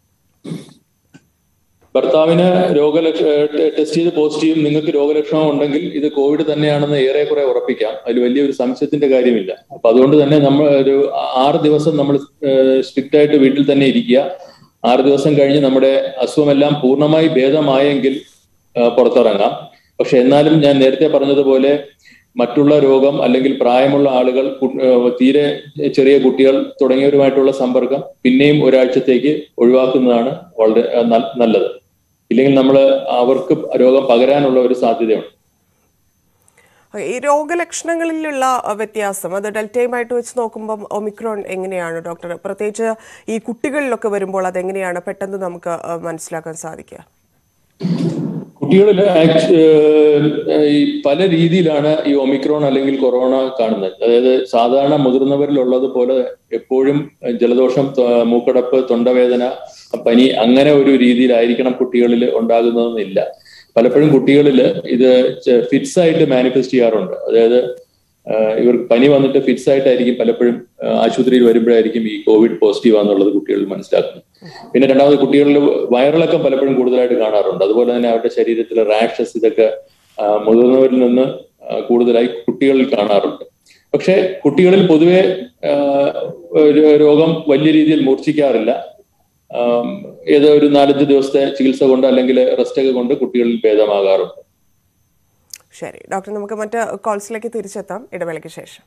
B: ഭർത്താവിന് രോഗലക്ഷ ടെസ്റ്റ് ചെയ്ത് പോസിറ്റീവ് നിങ്ങൾക്ക് രോഗലക്ഷണം ഉണ്ടെങ്കിൽ ഇത് കോവിഡ് തന്നെയാണെന്ന് ഏറെക്കുറെ ഉറപ്പിക്കാം അതിൽ വലിയൊരു സംശയത്തിന്റെ കാര്യമില്ല അപ്പൊ അതുകൊണ്ട് തന്നെ നമ്മൾ ഒരു ആറ് ദിവസം നമ്മൾ സ്ട്രിക്റ്റ് ആയിട്ട് വീട്ടിൽ തന്നെ ഇരിക്കുക ആറ് ദിവസം കഴിഞ്ഞ് നമ്മുടെ അസുഖമെല്ലാം പൂർണ്ണമായി ഭേദമായെങ്കിൽ ആ, പുറത്തിറങ്ങാം പക്ഷെ എന്നാലും ഞാൻ നേരത്തെ പറഞ്ഞതുപോലെ മറ്റുള്ള രോഗം അല്ലെങ്കിൽ പ്രായമുള്ള ആളുകൾ കു- ആ, തീരെ ചെറിയ കുട്ടികൾ തുടങ്ങിയവരുമായിട്ടുള്ള സമ്പർക്കം പിന്നെയും ഒരാഴ്ചത്തേക്ക് ഒഴിവാക്കുന്നതാണ് വളരെ ആ, ന- നല്ലത് ഇല്ലെങ്കിൽ നമ്മൾ അവർക്ക് രോഗം പകരാനുള്ള ഒരു സാധ്യതയുണ്ട്
A: ഈ രോഗലക്ഷണങ്ങളിലുള്ള ആ, വ്യത്യാസം അത് ഡെൽറ്റയുമായിട്ട് വെച്ച് നോക്കുമ്പോൾ ഒമിക്രോൺ എങ്ങനെയാണ് ഡോക്ടർ പ്രത്യേകിച്ച് ഈ കുട്ടികളിലൊക്കെ വരുമ്പോൾ അതെങ്ങനെയാണ് പെട്ടെന്ന് നമുക്ക് ആ, മനസ്സിലാക്കാൻ സാധിക്കുക
B: കുട്ടികളിൽ ആക്ച്- ഏഹ് ഈ പല രീതിയിലാണ് ഈ ഒമിക്രോൺ അല്ലെങ്കിൽ കൊറോണ കാണുന്നത് അതായത് സാധാരണ മുതിർന്നവരിലുള്ളത് പോലെ എപ്പോഴും ജലദോഷം ത- മൂക്കടപ്പ് തൊണ്ടവേദന പനി അങ്ങനെ ഒരു രീതിയിലായിരിക്കണം കുട്ടികളിൽ ഉണ്ടാകുന്നതെന്നില്ല പലപ്പോഴും കുട്ടികളിൽ ഇത് ഫിറ്റ്സ് ആയിട്ട് മാനിഫെസ്റ്റ് ചെയ്യാറുണ്ട് അതായത് ആഹ് ഇവർക്ക് പനി വന്നിട്ട് ഫിറ്റ്സ് ആയിട്ടായിരിക്കും പലപ്പോഴും ആഹ് ആശുപത്രിയിൽ വരുമ്പോഴായിരിക്കും ഈ കോവിഡ് പോസിറ്റീവ് ആണെന്നുള്ളത് കുട്ടികൾ മനസ്സിലാക്കുന്നത് പിന്നെ രണ്ടാമത് കുട്ടികളിൽ വയറിളക്കം പലപ്പോഴും കൂടുതലായിട്ട് കാണാറുണ്ട് അതുപോലെ തന്നെ അവരുടെ ശരീരത്തിലെ റാഷസ് ഇതൊക്കെ ആഹ് മുതിർന്നവരിൽ നിന്ന് ആഹ് കൂടുതലായി കുട്ടികളിൽ കാണാറുണ്ട് പക്ഷെ കുട്ടികളിൽ പൊതുവെ ആഹ് ഒരു രോഗം വലിയ രീതിയിൽ മൂർച്ഛിക്കാറില്ല ആം, ഏതോ ഒരു നാലഞ്ച് ദിവസത്തെ ചികിത്സ കൊണ്ട് അല്ലെങ്കിൽ റെസ്റ്റ് ഒക്കെ കൊണ്ട് കുട്ടികളിൽ ഭേദമാകാറുണ്ട്
A: ശരി ഡോക്ടർ നമുക്ക് മറ്റ് കോൾസിലേക്ക് തിരിച്ചെത്താം ഇടവേളയ്ക്ക് ശേഷം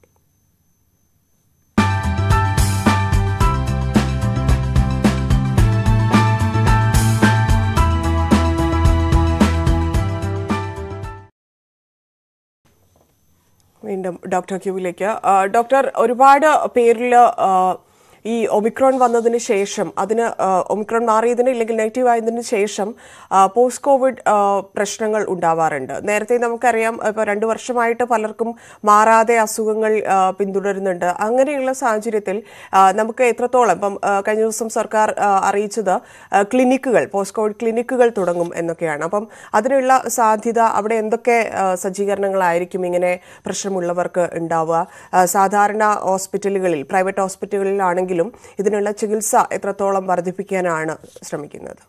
A: വീണ്ടും ഡോക്ടർ ക്യൂവിലേക്ക് ആ, ഡോക്ടർ ഒരുപാട് പേരിൽ ആ, ഈ ഒമിക്രോൺ വന്നതിന് ശേഷം അതിന് ആ, ഒമിക്രോൺ മാറിയതിന് ഇല്ലെങ്കിൽ നെഗറ്റീവ് ആയതിന് ശേഷം ആ, പോസ്റ്റ് കോവിഡ് ആ, പ്രശ്നങ്ങൾ ഉണ്ടാവാറുണ്ട് നേരത്തെ നമുക്കറിയാം ഇപ്പോൾ രണ്ട് വർഷമായിട്ട് പലർക്കും മാറാതെ അസുഖങ്ങൾ ആ, പിന്തുടരുന്നുണ്ട് അങ്ങനെയുള്ള സാഹചര്യത്തിൽ ആ, നമുക്ക് എത്രത്തോളം ഇപ്പം ആ, കഴിഞ്ഞ ദിവസം സർക്കാർ ആ, അറിയിച്ചത് ആ, ക്ലിനിക്കുകൾ പോസ്റ്റ് കോവിഡ് ക്ലിനിക്കുകൾ തുടങ്ങും എന്നൊക്കെയാണ് അപ്പം അതിനുള്ള സാധ്യത അവിടെ എന്തൊക്കെ ആ, സജ്ജീകരണങ്ങളായിരിക്കും ഇങ്ങനെ പ്രശ്നമുള്ളവർക്ക് ഉണ്ടാവുക ആ, സാധാരണ ഹോസ്പിറ്റലുകളിൽ പ്രൈവറ്റ് ഹോസ്പിറ്റലുകളിലാണെങ്കിലും ഇതിനുള്ള ചികിത്സ എത്രത്തോളം വർദ്ധിപ്പിക്കാനാണ് ശ്രമിക്കുന്നത്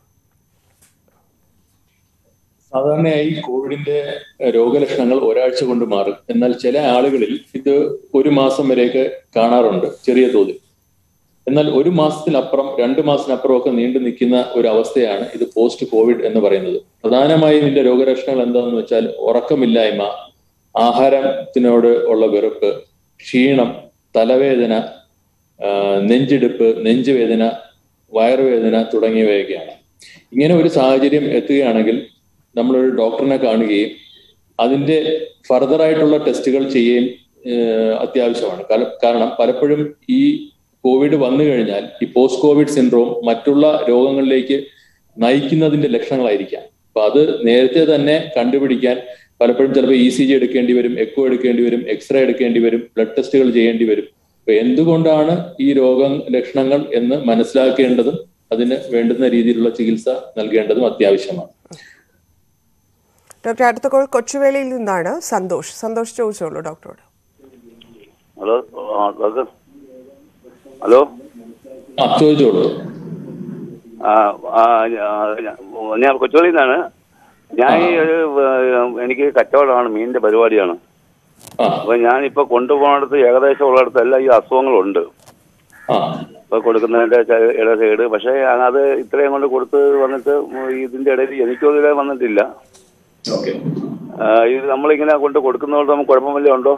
B: സാധാരണയായി കോവിഡിന്റെ രോഗലക്ഷണങ്ങൾ ഒരാഴ്ച കൊണ്ട് മാറും എന്നാൽ ചില ആളുകളിൽ ഇത് ഒരു മാസം വരെയൊക്കെ കാണാറുണ്ട് ചെറിയ തോതിൽ എന്നാൽ ഒരു മാസത്തിനപ്പുറം രണ്ട് മാസത്തിനപ്പുറം ഒക്കെ നീണ്ടു നിൽക്കുന്ന ഒരു അവസ്ഥയാണ് ഇത് പോസ്റ്റ് കോവിഡ് എന്ന് പറയുന്നത് പ്രധാനമായും ഇതിന്റെ രോഗലക്ഷണങ്ങൾ എന്താണെന്ന് വെച്ചാൽ ഉറക്കമില്ലായ്മ ആഹാരത്തിനോട് ഉള്ള വെറുപ്പ് ക്ഷീണം തലവേദന ആ, നെഞ്ചിടിപ്പ് നെഞ്ചുവേദന വയറുവേദന തുടങ്ങിയവയൊക്കെയാണ് ഇങ്ങനെ ഒരു സാഹചര്യം എത്തുകയാണെങ്കിൽ നമ്മളൊരു ഡോക്ടറിനെ കാണുകയും അതിന്റെ ഫർദർ ആയിട്ടുള്ള ടെസ്റ്റുകൾ ചെയ്യുകയും ഏഹ്, അത്യാവശ്യമാണ് കാല- കാരണം പലപ്പോഴും ഈ കോവിഡ് വന്നു കഴിഞ്ഞാൽ ഈ പോസ്റ്റ് കോവിഡ് സിൻഡ്രോം മറ്റുള്ള രോഗങ്ങളിലേക്ക് നയിക്കുന്നതിന്റെ ലക്ഷണങ്ങളായിരിക്കാം അപ്പൊ അത് നേരത്തെ തന്നെ കണ്ടുപിടിക്കാൻ പലപ്പോഴും ചിലപ്പോൾ ഇ സി ജി എടുക്കേണ്ടി വരും എക്കോ എടുക്കേണ്ടി വരും എക്സ്റേ എടുക്കേണ്ടി വരും ബ്ലഡ് ടെസ്റ്റുകൾ ചെയ്യേണ്ടി വരും അപ്പൊ എന്തുകൊണ്ടാണ് ഈ രോഗ ലക്ഷണങ്ങൾ എന്ന് മനസ്സിലാക്കേണ്ടതും അതിന് വേണ്ടുന്ന രീതിയിലുള്ള ചികിത്സ നൽകേണ്ടതും അത്യാവശ്യമാണ്
A: ഡോക്ടർ അടുത്ത കോൾ കൊച്ചുവേളിയിൽ നിന്നാണ് സന്തോഷ് സന്തോഷ് ചോദിച്ചോളൂ ഡോക്ടറോട്
F: ഹലോ ആ ഡോക്ടർ ഹലോ
B: ആ ചോദിച്ചോളൂ
F: ആ ആ, ഞാ- ഞാൻ കൊച്ചുകളിൽ നിന്നാണ് ഞാൻ ഈ ഒരു ഏഹ്, എനിക്ക് കച്ചവടമാണ് മീനിന്റെ പരിപാടിയാണ്
B: ആ
F: അപ്പൊ ഞാനിപ്പോ കൊണ്ടുപോകുന്നിടത്ത് ഏകദേശം ഉള്ളിടത്ത് എല്ലാം ഈ അസുഖങ്ങളുണ്ട്
B: ആ
F: ഇപ്പൊ കൊടുക്കുന്നതിന്റെ ചെ- ഇട സൈഡ് പക്ഷേ അത് ഇത്രയും കൊണ്ട് കൊടുത്ത് വന്നിട്ട് ഇതിന്റെ ഇടയിൽ എനിക്കും ഇതിലെ വന്നിട്ടില്ല
B: ഓക്കെ
F: ആ, ഇത് നമ്മളിങ്ങനെ കൊണ്ട് കൊടുക്കുന്നതുകൊണ്ട് നമുക്ക് കുഴപ്പം വല്ലതും ഉണ്ടോ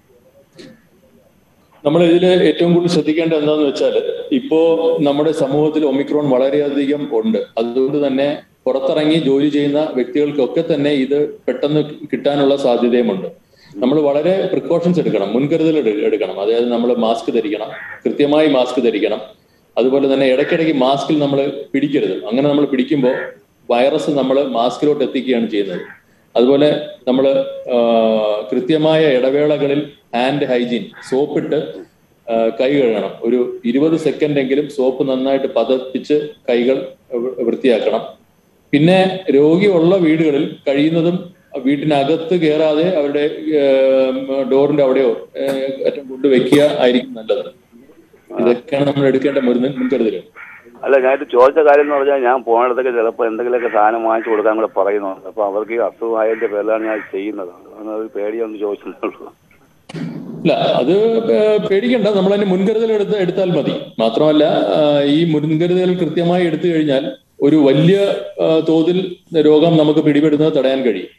B: നമ്മൾ ഇതിൽ ഏറ്റവും കൂടുതൽ ശ്രദ്ധിക്കേണ്ടത് എന്താണെന്ന് വെച്ചാൽ ഇപ്പോ നമ്മുടെ സമൂഹത്തിൽ ഒമിക്രോൺ വളരെയധികം ഉണ്ട് അതുകൊണ്ട് തന്നെ പുറത്തിറങ്ങി ജോലി ചെയ്യുന്ന വ്യക്തികൾക്കൊക്കെ തന്നെ ഇത് പെട്ടെന്ന് കിട്ടാനുള്ള സാധ്യതയുമുണ്ട് നമ്മൾ വളരെ പ്രിക്കോഷൻസ് എടുക്കണം മുൻകരുതൽ എടു- എടുക്കണം അതായത് നമ്മൾ മാസ്ക് ധരിക്കണം കൃത്യമായി മാസ്ക് ധരിക്കണം അതുപോലെ തന്നെ ഇടയ്ക്കിടയ്ക്ക് മാസ്കിൽ നമ്മൾ പിടിക്കരുത് അങ്ങനെ നമ്മൾ പിടിക്കുമ്പോൾ വൈറസ് നമ്മൾ മാസ്കിലോട്ട് എത്തിക്കുകയാണ് ചെയ്യുന്നത് അതുപോലെ നമ്മൾ കൃത്യമായ ഇടവേളകളിൽ ഹാൻഡ് ഹൈജീൻ സോപ്പിട്ട് ആ, കൈ കഴുകണം ഒരു ഇരുപത് സെക്കൻഡ് എങ്കിലും സോപ്പ് നന്നായിട്ട് പതപ്പിച്ച് കൈകൾ വൃ- വൃത്തിയാക്കണം പിന്നെ രോഗിയുള്ള വീടുകളിൽ കഴിയുന്നതും വീട്ടിനകത്ത് കയറാതെ അവരുടെ ഡോറിന്റെ അവിടെയോ ഏറ്റവും കൊണ്ട് വെക്കുക ആയിരിക്കും നല്ലത് ഇതൊക്കെയാണ് നമ്മൾ എടുക്കേണ്ട മുൻ മുൻകരുതലുകൾ
F: അല്ല ഞാനിത് ചോദിച്ച കാര്യം എന്ന് പറഞ്ഞാൽ ഞാൻ പോകുന്നിടത്തൊക്കെ ചിലപ്പോൾ എന്തെങ്കിലുമൊക്കെ സാധനം വാങ്ങിച്ചു കൊടുക്കാൻ കൂടെ പറയുന്നുണ്ട് അപ്പൊ അവർക്ക് ഈ അസുഖമായതിന്റെ പേരിലാണ് ഞാൻ ചെയ്യുന്നത് അതൊരു പേടിയൊന്ന് ചോദിച്ചതേ ഉള്ളൂ
B: ഇല്ല അത് പേ- പേടിക്കണ്ട നമ്മൾ അതിന് മുൻകരുതൽ എടുത്ത് എടുത്താൽ മതി മാത്രമല്ല ആ, ഈ മുൻകരുതൽ കൃത്യമായി എടുത്തു കഴിഞ്ഞാൽ ഒരു വലിയ ആ, തോതിൽ രോഗം നമുക്ക് പിടിപെടുന്നത് തടയാൻ കഴിയും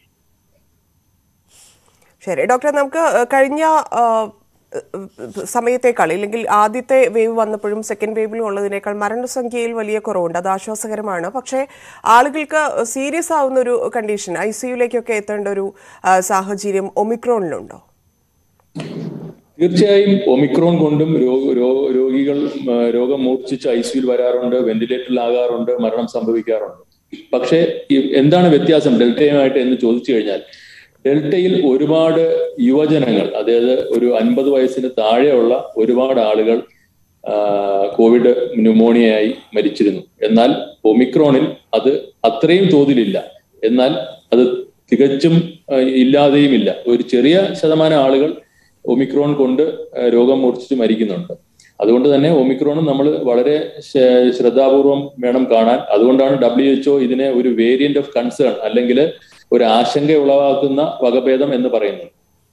A: ശരി ഡോക്ടർ നമുക്ക് ഏഹ്, കഴിഞ്ഞ ഏഹ്, ഏഹ്, സമയത്തേക്കാൾ ഇല്ലെങ്കിൽ ആദ്യത്തെ വേവ് വന്നപ്പോഴും സെക്കൻഡ് വേവിലും ഉള്ളതിനേക്കാൾ മരണസംഖ്യയിൽ വലിയ കുറവുണ്ട് അത് ആശ്വാസകരമാണ് പക്ഷേ ആളുകൾക്ക് സീരിയസ് ആവുന്ന ഒരു കണ്ടീഷൻ ഐ സിയുലേക്കൊക്കെ എത്തേണ്ട ഒരു ആ, സാഹചര്യം ഒമിക്രോണിലുണ്ടോ
B: തീർച്ചയായും ഒമിക്രോൺ കൊണ്ടും രോ- രോ- രോഗികൾ ആ, രോഗം മൂർച്ഛിച്ച് ഐ സിയിൽ വരാറുണ്ട് വെന്റിലേറ്ററിലാകാറുണ്ട് മരണം സംഭവിക്കാറുണ്ട് പക്ഷേ ഈ എന്താണ് വ്യത്യാസം ഡെൽറ്റയുമായിട്ട് എന്ന് ചോദിച്ചു കഴിഞ്ഞാൽ ഡെൽറ്റയിൽ ഒരുപാട് യുവജനങ്ങൾ അതായത് ഒരു അൻപത് വയസ്സിന് താഴെയുള്ള ഒരുപാട് ആളുകൾ ആ, കോവിഡ് ന്യൂമോണിയയായി മരിച്ചിരുന്നു എന്നാൽ ഒമിക്രോണിൽ അത് അത്രയും തോതിലില്ല എന്നാൽ അത് തികച്ചും ആ, ഇല്ലാതെയും ഇല്ല ഒരു ചെറിയ ശതമാനം ആളുകൾ ഒമിക്രോൺ കൊണ്ട് ആ, രോഗം മൂർച്ഛിച്ച് മരിക്കുന്നുണ്ട് അതുകൊണ്ട് തന്നെ ഒമിക്രോണും നമ്മൾ വളരെ ശ- ശ്രദ്ധാപൂർവം വേണം കാണാൻ അതുകൊണ്ടാണ് ഡബ്ല്യു എച്ച്ഒ ഇതിനെ ഒരു വേരിയന്റ് ഓഫ് കൺസേൺ അല്ലെങ്കിൽ ഒരു ആശങ്ക ഉളവാക്കുന്ന വകഭേദം എന്ന് പറയുന്നത്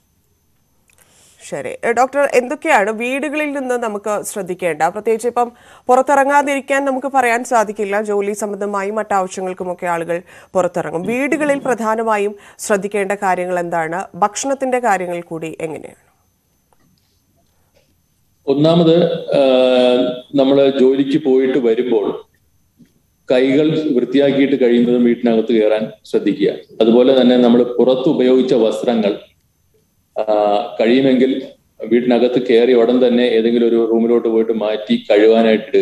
A: ശരി ഏ, ഡോക്ടർ എന്തൊക്കെയാണ് വീടുകളിൽ നിന്ന് നമുക്ക് ശ്രദ്ധിക്കേണ്ട പ്രത്യേകിച്ച് ഇപ്പം പുറത്തിറങ്ങാതിരിക്കാൻ നമുക്ക് പറയാൻ സാധിക്കില്ല ജോലി സംബന്ധമായും മറ്റാവശ്യങ്ങൾക്കുമൊക്കെ ആളുകൾ പുറത്തിറങ്ങും വീടുകളിൽ പ്രധാനമായും ശ്രദ്ധിക്കേണ്ട കാര്യങ്ങൾ എന്താണ് ഭക്ഷണത്തിന്റെ കാര്യങ്ങൾ കൂടി എങ്ങനെയാണ്
B: ഒന്നാമത് നമ്മൾ ജോലിക്ക് പോയിട്ട് വരുമ്പോൾ കൈകൾ വൃത്തിയാക്കിയിട്ട് കഴിയുന്നതും വീട്ടിനകത്ത് കയറാൻ ശ്രദ്ധിക്കുക അതുപോലെ തന്നെ നമ്മൾ പുറത്ത് ഉപയോഗിച്ച വസ്ത്രങ്ങൾ ആ, കഴിയുമെങ്കിൽ വീട്ടിനകത്ത് കയറി ഉടൻ തന്നെ ഏതെങ്കിലും ഒരു റൂമിലോട്ട് പോയിട്ട് മാറ്റി കഴുകാനായിട്ട് ഇടുക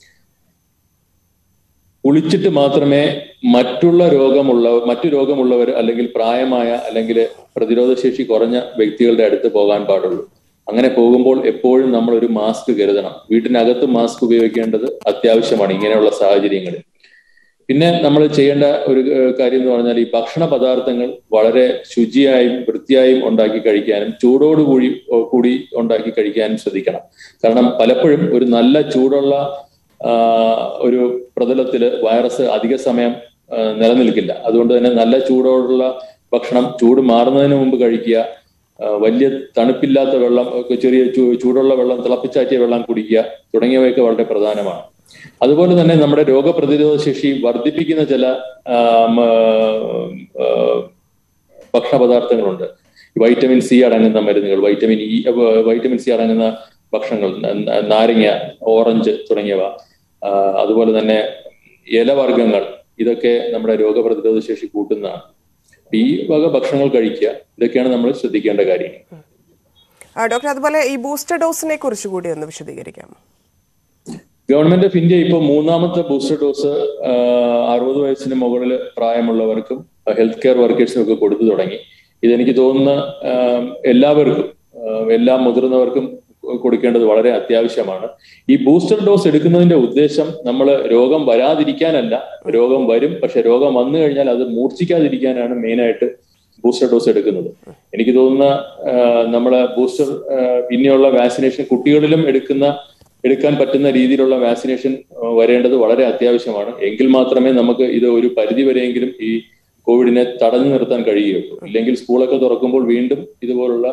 B: കുളിച്ചിട്ട് മാത്രമേ മറ്റുള്ള രോഗമുള്ള മറ്റു രോഗമുള്ളവർ അല്ലെങ്കിൽ പ്രായമായ അല്ലെങ്കിൽ പ്രതിരോധശേഷി കുറഞ്ഞ വ്യക്തികളുടെ അടുത്ത് പോകാൻ പാടുള്ളൂ അങ്ങനെ പോകുമ്പോൾ എപ്പോഴും നമ്മൾ ഒരു മാസ്ക് കരുതണം വീട്ടിനകത്ത് മാസ്ക് ഉപയോഗിക്കേണ്ടത് അത്യാവശ്യമാണ് ഇങ്ങനെയുള്ള സാഹചര്യങ്ങളിൽ പിന്നെ നമ്മൾ ചെയ്യേണ്ട ഒരു ഏഹ്, കാര്യം എന്ന് പറഞ്ഞാൽ ഈ ഭക്ഷണ പദാർത്ഥങ്ങൾ വളരെ ശുചിയായും വൃത്തിയായും ഉണ്ടാക്കി കഴിക്കാനും ചൂടോടുകൂടി ഓ, കൂടി ഉണ്ടാക്കി കഴിക്കാനും ശ്രദ്ധിക്കണം കാരണം പലപ്പോഴും ഒരു നല്ല ചൂടുള്ള ആ, ഒരു പ്രതലത്തില് വൈറസ് അധിക സമയം ആ, നിലനിൽക്കില്ല അതുകൊണ്ട് തന്നെ നല്ല ചൂടോടുള്ള ഭക്ഷണം ചൂട് മാറുന്നതിന് മുമ്പ് കഴിക്കുക ആ, വലിയ തണുപ്പില്ലാത്ത വെള്ളം ഒക്കെ ചെറിയ ചൂ- ചൂടുള്ള വെള്ളം തിളപ്പിച്ചാറ്റിയ വെള്ളം കുടിക്കുക തുടങ്ങിയവയൊക്കെ വളരെ പ്രധാനമാണ് അതുപോലെ തന്നെ നമ്മുടെ രോഗപ്രതിരോധ ശേഷി വർദ്ധിപ്പിക്കുന്ന ചില ആം, ആ, ഭക്ഷണ പദാർത്ഥങ്ങളുണ്ട് വൈറ്റമിൻ സി അടങ്ങുന്ന മരുന്നുകൾ വൈറ്റമിൻ ഇ വൈറ്റമിൻ സി അടങ്ങുന്ന ഭക്ഷണങ്ങൾ ന- ന- നാരങ്ങ ഓറഞ്ച് തുടങ്ങിയവ ആ, അതുപോലെ തന്നെ ഇലവർഗ്ഗങ്ങൾ ഇതൊക്കെ നമ്മുടെ രോഗപ്രതിരോധ ശേഷി കൂട്ടുന്നതാണ് ഈ വക ഭക്ഷണങ്ങൾ കഴിക്കുക ഇതൊക്കെയാണ് നമ്മൾ ശ്രദ്ധിക്കേണ്ട കാര്യങ്ങൾ
A: ആ, ഡോക്ടർ അതുപോലെ ഈ ബൂസ്റ്റർ ഡോസിനെ കുറിച്ച് കൂടി ഒന്ന് വിശദീകരിക്കാം
B: ഗവൺമെന്റ് ഓഫ് ഇന്ത്യ ഇപ്പോൾ മൂന്നാമത്തെ ബൂസ്റ്റർ ഡോസ് അറുപത് വയസ്സിന് മുകളിൽ പ്രായമുള്ളവർക്കും ഹെൽത്ത് കെയർ വർക്കേഴ്സിനും ഒക്കെ കൊടുത്തു തുടങ്ങി ഇതെനിക്ക് തോന്നുന്ന ആ, എല്ലാവർക്കും ആ, എല്ലാ മുതിർന്നവർക്കും കൊടുക്കേണ്ടത് വളരെ അത്യാവശ്യമാണ് ഈ ബൂസ്റ്റർ ഡോസ് എടുക്കുന്നതിന്റെ ഉദ്ദേശം നമ്മൾ രോഗം വരാതിരിക്കാനല്ല രോഗം വരും പക്ഷെ രോഗം വന്നു കഴിഞ്ഞാൽ അത് മൂർച്ഛിക്കാതിരിക്കാനാണ് മെയിനായിട്ട് ബൂസ്റ്റർ ഡോസ് എടുക്കുന്നത് എനിക്ക് തോന്നുന്ന ആ, നമ്മളെ ബൂസ്റ്റർ ആ, ഇനിയുള്ള വാക്സിനേഷൻ കുട്ടികളിലും എടുക്കുന്ന എടുക്കാൻ പറ്റുന്ന രീതിയിലുള്ള വാക്സിനേഷൻ ആ, വരേണ്ടത് വളരെ അത്യാവശ്യമാണ് എങ്കിൽ മാത്രമേ നമുക്ക് ഇത് ഒരു പരിധി വരെയെങ്കിലും ഈ കോവിഡിനെ തടഞ്ഞു നിർത്താൻ കഴിയുകയുള്ളൂ ഇല്ലെങ്കിൽ സ്കൂളൊക്കെ തുറക്കുമ്പോൾ വീണ്ടും ഇതുപോലുള്ള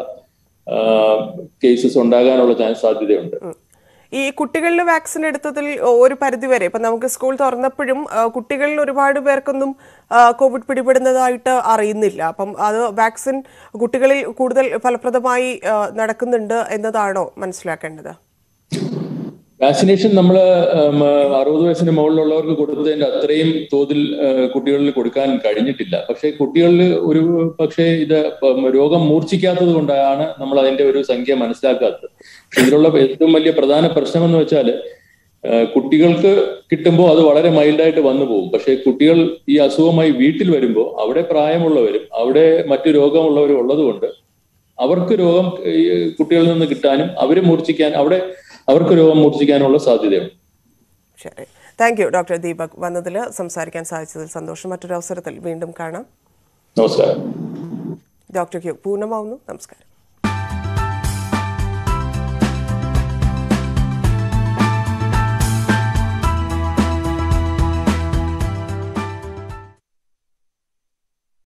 B: കേസസ് ഉണ്ടാകാനുള്ള ചാൻസ് സാധ്യതയുണ്ട്
A: ഈ കുട്ടികളിൽ വാക്സിൻ എടുത്തതിൽ ഒരു പരിധിവരെ ഇപ്പം നമുക്ക് സ്കൂൾ തുറന്നപ്പോഴും ആ, കുട്ടികളിൽ ഒരുപാട് പേർക്കൊന്നും ആ, കോവിഡ് പിടിപെടുന്നതായിട്ട് അറിയുന്നില്ല അപ്പം അത് വാക്സിൻ കുട്ടികളിൽ കൂടുതൽ ഫലപ്രദമായി ആ, നടക്കുന്നുണ്ട് എന്നതാണോ മനസ്സിലാക്കേണ്ടത്
B: വാക്സിനേഷൻ നമ്മൾ അറുപത് വയസ്സിന് മുകളിലുള്ളവർക്ക് കൊടുത്തതിന്റെ അത്രയും തോതിൽ ആ, കുട്ടികളിൽ കൊടുക്കാൻ കഴിഞ്ഞിട്ടില്ല പക്ഷേ കുട്ടികളിൽ ഒരു പക്ഷേ ഇത് പ- രോഗം മൂർച്ഛിക്കാത്തത് കൊണ്ടാണ് നമ്മൾ അതിന്റെ ഒരു സംഖ്യ മനസ്സിലാക്കാത്തത് പക്ഷെ ഇതിലുള്ള ഏറ്റവും വലിയ പ്രധാന പ്രശ്നം എന്ന് വെച്ചാൽ കുട്ടികൾക്ക് കിട്ടുമ്പോൾ അത് വളരെ മൈൽഡായിട്ട് വന്നു പോകും പക്ഷെ കുട്ടികൾ ഈ അസുഖമായി വീട്ടിൽ വരുമ്പോൾ അവിടെ പ്രായമുള്ളവരും അവിടെ മറ്റു രോഗമുള്ളവരും ഉള്ളതുകൊണ്ട് അവർക്ക് രോഗം ഈ കുട്ടികളിൽ നിന്ന് കിട്ടാനും അവരെ മൂർച്ഛിക്കാൻ അവിടെ അവർക്ക് രോഗം മൂർച്ഛിക്കാനുള്ള സാധ്യതയുണ്ട്
A: ശരി താങ്ക് യു ഡോക്ടർ ദീപക് വന്നതിൽ സംസാരിക്കാൻ സാധിച്ചതിൽ സന്തോഷം മറ്റൊരു അവസരത്തിൽ വീണ്ടും കാണാം
B: നമസ്കാരം
A: ഡോക്ടർ ക്യു പൂർണ്ണമാവുന്നു നമസ്കാരം